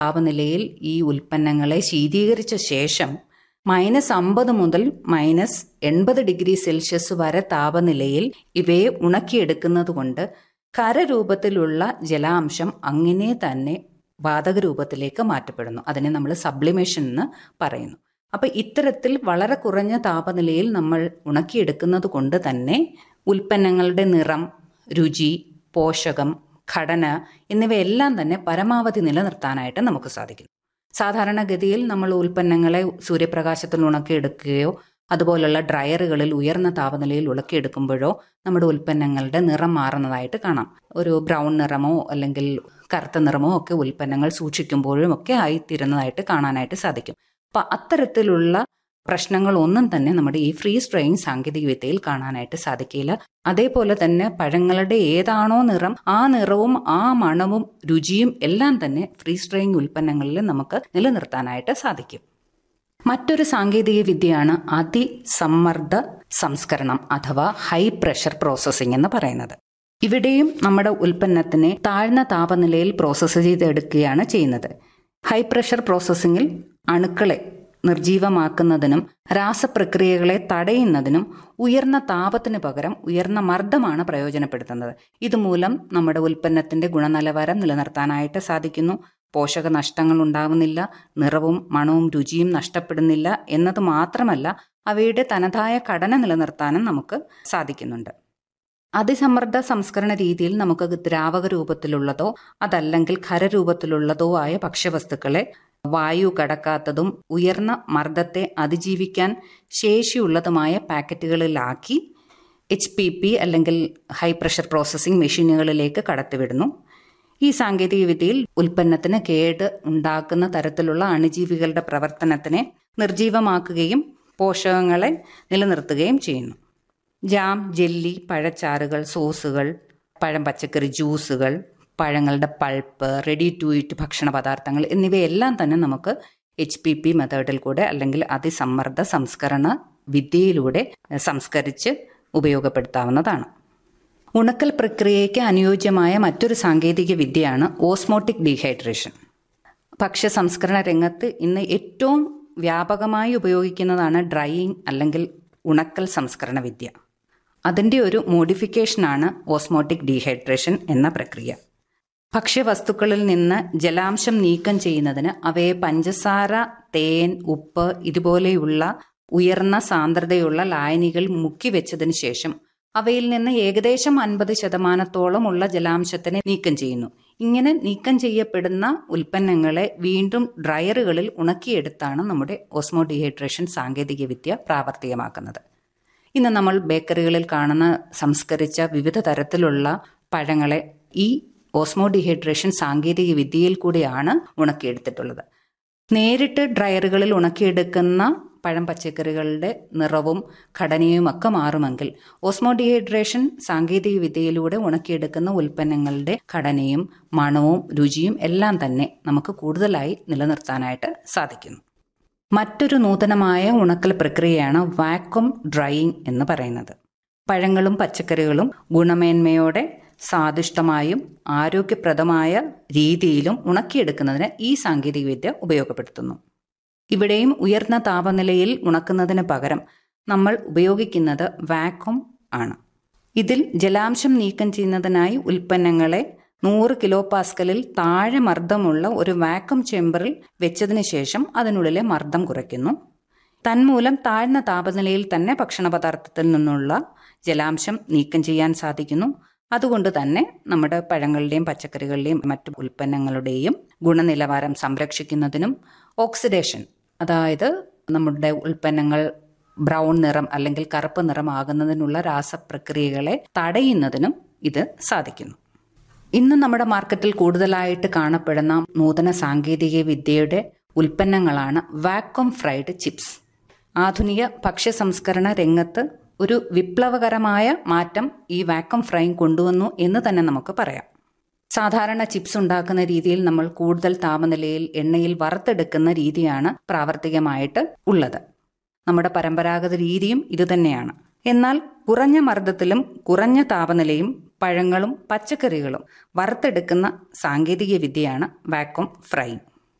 താപനിലയിൽ ഈ ഉൽപ്പന്നങ്ങളെ ശീതീകരിച്ച ശേഷം മൈനസ് അമ്പത് മുതൽ മൈനസ് എൺപത് ഡിഗ്രി സെൽഷ്യസ് വരെ താപനിലയിൽ ഇവയെ ഉണക്കിയെടുക്കുന്നത് കൊണ്ട് കരരൂപത്തിലുള്ള ജലാംശം അങ്ങനെ തന്നെ വാതക രൂപത്തിലേക്ക് മാറ്റപ്പെടുന്നു അതിനെ നമ്മൾ സബ്ലിമേഷൻ എന്ന് പറയുന്നു അപ്പൊ ഇത്തരത്തിൽ വളരെ കുറഞ്ഞ താപനിലയിൽ നമ്മൾ ഉണക്കിയെടുക്കുന്നത് കൊണ്ട് തന്നെ ഉൽപ്പന്നങ്ങളുടെ നിറം രുചി പോഷകം ഘടന എന്നിവയെല്ലാം തന്നെ പരമാവധി നിലനിർത്താനായിട്ട് നമുക്ക് സാധിക്കും സാധാരണഗതിയിൽ നമ്മൾ ഉൽപ്പന്നങ്ങളെ സൂര്യപ്രകാശത്തിൽ ഉണക്കിയെടുക്കുകയോ അതുപോലുള്ള ഡ്രയറുകളിൽ ഉയർന്ന താപനിലയിൽ ഉണക്കിയെടുക്കുമ്പോഴോ നമ്മുടെ ഉൽപ്പന്നങ്ങളുടെ നിറം മാറുന്നതായിട്ട് കാണാം ഒരു ബ്രൗൺ നിറമോ അല്ലെങ്കിൽ കറുത്ത നിറമോ ഒക്കെ ഉൽപ്പന്നങ്ങൾ സൂക്ഷിക്കുമ്പോഴും ഒക്കെ ആയിത്തീരുന്നതായിട്ട് കാണാനായിട്ട് സാധിക്കും അപ്പം അത്തരത്തിലുള്ള പ്രശ്നങ്ങൾ ഒന്നും തന്നെ നമ്മുടെ ഈ ഫ്രീസ് ഡ്രൈയിങ് സാങ്കേതിക വിദ്യയിൽ കാണാനായിട്ട് സാധിക്കില്ല അതേപോലെ തന്നെ പഴങ്ങളുടെ ഏതാണോ നിറം ആ നിറവും ആ മണവും രുചിയും എല്ലാം തന്നെ ഫ്രീസ് ഡ്രൈയിങ് ഉൽപ്പന്നങ്ങളിൽ നമുക്ക് നിലനിർത്താനായിട്ട് സാധിക്കും മറ്റൊരു സാങ്കേതിക വിദ്യയാണ് അതിസമ്മർദ്ദ സംസ്കരണം അഥവാ ഹൈ പ്രഷർ പ്രോസസ്സിംഗ് എന്ന് പറയുന്നത് ഇവിടെയും നമ്മുടെ ഉൽപ്പന്നത്തിനെ താഴ്ന്ന താപനിലയിൽ പ്രോസസ്സ് ചെയ്തെടുക്കുകയാണ് ചെയ്യുന്നത് ഹൈ പ്രഷർ പ്രോസസ്സിങ്ങിൽ അണുക്കളെ നിർജീവമാക്കുന്നതിനും രാസപ്രക്രിയകളെ തടയുന്നതിനും ഉയർന്ന താപത്തിന് പകരം ഉയർന്ന മർദ്ദമാണ് പ്രയോജനപ്പെടുത്തുന്നത് ഇതുമൂലം നമ്മുടെ ഉൽപ്പന്നത്തിന്റെ ഗുണനിലവാരം നിലനിർത്താനായിട്ട് സാധിക്കുന്നു പോഷക നഷ്ടങ്ങൾ ഉണ്ടാവുന്നില്ല നിറവും മണവും രുചിയും നഷ്ടപ്പെടുന്നില്ല എന്നത് മാത്രമല്ല അവയുടെ തനതായ ഘടന നിലനിർത്താനും നമുക്ക് സാധിക്കുന്നുണ്ട് അതിസമ്മർദ്ദ സംസ്കരണ രീതിയിൽ നമുക്ക് ദ്രാവക രൂപത്തിലുള്ളതോ അതല്ലെങ്കിൽ ഖരരൂപത്തിലുള്ളതോ ആയ ഭക്ഷ്യവസ്തുക്കളെ വായു കടക്കാത്തതും ഉയർന്ന മർദ്ദത്തെ അതിജീവിക്കാൻ ശേഷിയുള്ളതുമായ പാക്കറ്റുകളിലാക്കി എച്ച് പി പി അല്ലെങ്കിൽ ഹൈ പ്രഷർ പ്രോസസ്സിംഗ് മെഷീനുകളിലേക്ക് കടത്തിവിടുന്നു ഈ സാങ്കേതിക വിദ്യയിൽ ഉൽപ്പന്നത്തിന് കേട് ഉണ്ടാക്കുന്ന തരത്തിലുള്ള അണുജീവികളുടെ പ്രവർത്തനത്തിനെ നിർജീവമാക്കുകയും പോഷകങ്ങളെ നിലനിർത്തുകയും ചെയ്യുന്നു ജാം ജെല്ലി പഴച്ചാറുകൾ സോസുകൾ പഴം പച്ചക്കറി ജ്യൂസുകൾ പഴങ്ങളുടെ പൾപ്പ് റെഡി ടു ഈറ്റ് ഭക്ഷണ പദാർത്ഥങ്ങൾ എന്നിവയെല്ലാം തന്നെ നമുക്ക് എച്ച് പി പി മെത്തേഡിൽ കൂടെ അല്ലെങ്കിൽ അതിസമ്മർദ്ദ സംസ്കരണ വിദ്യയിലൂടെ സംസ്കരിച്ച് ഉപയോഗപ്പെടുത്താവുന്നതാണ് ഉണക്കൽ പ്രക്രിയയ്ക്ക് അനുയോജ്യമായ മറ്റൊരു സാങ്കേതിക വിദ്യയാണ് ഓസ്മോട്ടിക് ഡീഹൈഡ്രേഷൻ ഭക്ഷ്യ സംസ്കരണ രംഗത്ത് ഇന്ന് ഏറ്റവും വ്യാപകമായി ഉപയോഗിക്കുന്നതാണ് ഡ്രൈയിങ് അല്ലെങ്കിൽ ഉണക്കൽ സംസ്കരണ വിദ്യ അതിൻ്റെ ഒരു മോഡിഫിക്കേഷനാണ് ഓസ്മോട്ടിക് ഡീഹൈഡ്രേഷൻ എന്ന പ്രക്രിയ ഭക്ഷ്യവസ്തുക്കളിൽ നിന്ന് ജലാംശം നീക്കം ചെയ്യുന്നതിന് അവയെ പഞ്ചസാര തേൻ ഉപ്പ് ഇതുപോലെയുള്ള ഉയർന്ന സാന്ദ്രതയുള്ള ലായനികൾ മുക്കി വെച്ചതിന് ശേഷം അവയിൽ നിന്ന് ഏകദേശം അൻപത് ശതമാനത്തോളം ഉള്ള ജലാംശത്തിനെ നീക്കം ചെയ്യുന്നു ഇങ്ങനെ നീക്കം ചെയ്യപ്പെടുന്ന ഉൽപ്പന്നങ്ങളെ വീണ്ടും ഡ്രയറുകളിൽ ഉണക്കിയെടുത്താണ് നമ്മുടെ ഓസ്മോ ഡീഹൈഡ്രേഷൻ സാങ്കേതികവിദ്യ പ്രാവർത്തികമാക്കുന്നത് ഇന്ന് നമ്മൾ ബേക്കറികളിൽ കാണുന്ന സംസ്കരിച്ച വിവിധ തരത്തിലുള്ള പഴങ്ങളെ ഈ ഓസ്മോ ഡീഹൈഡ്രേഷൻ സാങ്കേതിക വിദ്യയിൽ കൂടിയാണ് ഉണക്കിയെടുത്തിട്ടുള്ളത് നേരിട്ട് ഡ്രയറുകളിൽ ഉണക്കിയെടുക്കുന്ന പഴം പച്ചക്കറികളുടെ നിറവും ഘടനയും ഒക്കെ മാറുമെങ്കിൽ ഓസ്മോ ഡീഹൈഡ്രേഷൻ സാങ്കേതിക വിദ്യയിലൂടെ ഉണക്കിയെടുക്കുന്ന ഉൽപ്പന്നങ്ങളുടെ ഘടനയും മണവും രുചിയും എല്ലാം തന്നെ നമുക്ക് കൂടുതലായി നിലനിർത്താനായിട്ട് സാധിക്കുന്നു മറ്റൊരു നൂതനമായ ഉണക്കൽ പ്രക്രിയയാണ് വാക്വം ഡ്രൈയിങ് എന്ന് പറയുന്നത് പഴങ്ങളും പച്ചക്കറികളും ഗുണമേന്മയോടെ സ്വാദിഷ്ടമായും ആരോഗ്യപ്രദമായ രീതിയിലും ഉണക്കിയെടുക്കുന്നതിന് ഈ സാങ്കേതികവിദ്യ ഉപയോഗപ്പെടുത്തുന്നു ഇവിടെയും ഉയർന്ന താപനിലയിൽ ഉണക്കുന്നതിന് പകരം നമ്മൾ ഉപയോഗിക്കുന്നത് വാക്വം ആണ് ഇതിൽ ജലാംശം നീക്കം ചെയ്യുന്നതിനായി ഉൽപ്പന്നങ്ങളെ നൂറ് കിലോ പാസ്കലിൽ താഴെ മർദ്ദമുള്ള ഒരു വാക്വം ചേമ്പറിൽ വെച്ചതിന് ശേഷം അതിനുള്ളിലെ മർദ്ദം കുറയ്ക്കുന്നു തന്മൂലം താഴ്ന്ന താപനിലയിൽ തന്നെ ഭക്ഷണ പദാർത്ഥത്തിൽ നിന്നുള്ള ജലാംശം നീക്കം ചെയ്യാൻ സാധിക്കുന്നു അതുകൊണ്ട് തന്നെ നമ്മുടെ പഴങ്ങളുടെയും പച്ചക്കറികളുടെയും മറ്റു ഉൽപ്പന്നങ്ങളുടെയും ഗുണനിലവാരം സംരക്ഷിക്കുന്നതിനും ഓക്സിഡേഷൻ അതായത് നമ്മുടെ ഉൽപ്പന്നങ്ങൾ ബ്രൗൺ നിറം അല്ലെങ്കിൽ കറുപ്പ് നിറമാകുന്നതിനുള്ള രാസപ്രക്രിയകളെ തടയുന്നതിനും ഇത് സാധിക്കുന്നു ഇന്ന് നമ്മുടെ മാർക്കറ്റിൽ കൂടുതലായിട്ട് കാണപ്പെടുന്ന നൂതന സാങ്കേതിക വിദ്യയുടെ ഉൽപ്പന്നങ്ങളാണ് വാക്വം ഫ്രൈഡ് ചിപ്സ് ആധുനിക ഭക്ഷ്യ സംസ്കരണ രംഗത്ത് ഒരു വിപ്ലവകരമായ മാറ്റം ഈ വാക്വം ഫ്രൈങ് കൊണ്ടുവന്നു എന്ന് തന്നെ നമുക്ക് പറയാം സാധാരണ ചിപ്സ് ഉണ്ടാക്കുന്ന രീതിയിൽ നമ്മൾ കൂടുതൽ താപനിലയിൽ എണ്ണയിൽ വറുത്തെടുക്കുന്ന രീതിയാണ് പ്രാവർത്തികമായിട്ട് ഉള്ളത് നമ്മുടെ പരമ്പരാഗത രീതിയും ഇതുതന്നെയാണ് എന്നാൽ കുറഞ്ഞ മർദ്ദത്തിലും കുറഞ്ഞ താപനിലയും പഴങ്ങളും പച്ചക്കറികളും വറുത്തെടുക്കുന്ന സാങ്കേതിക വിദ്യയാണ് വാക്വം ഫ്രൈങ്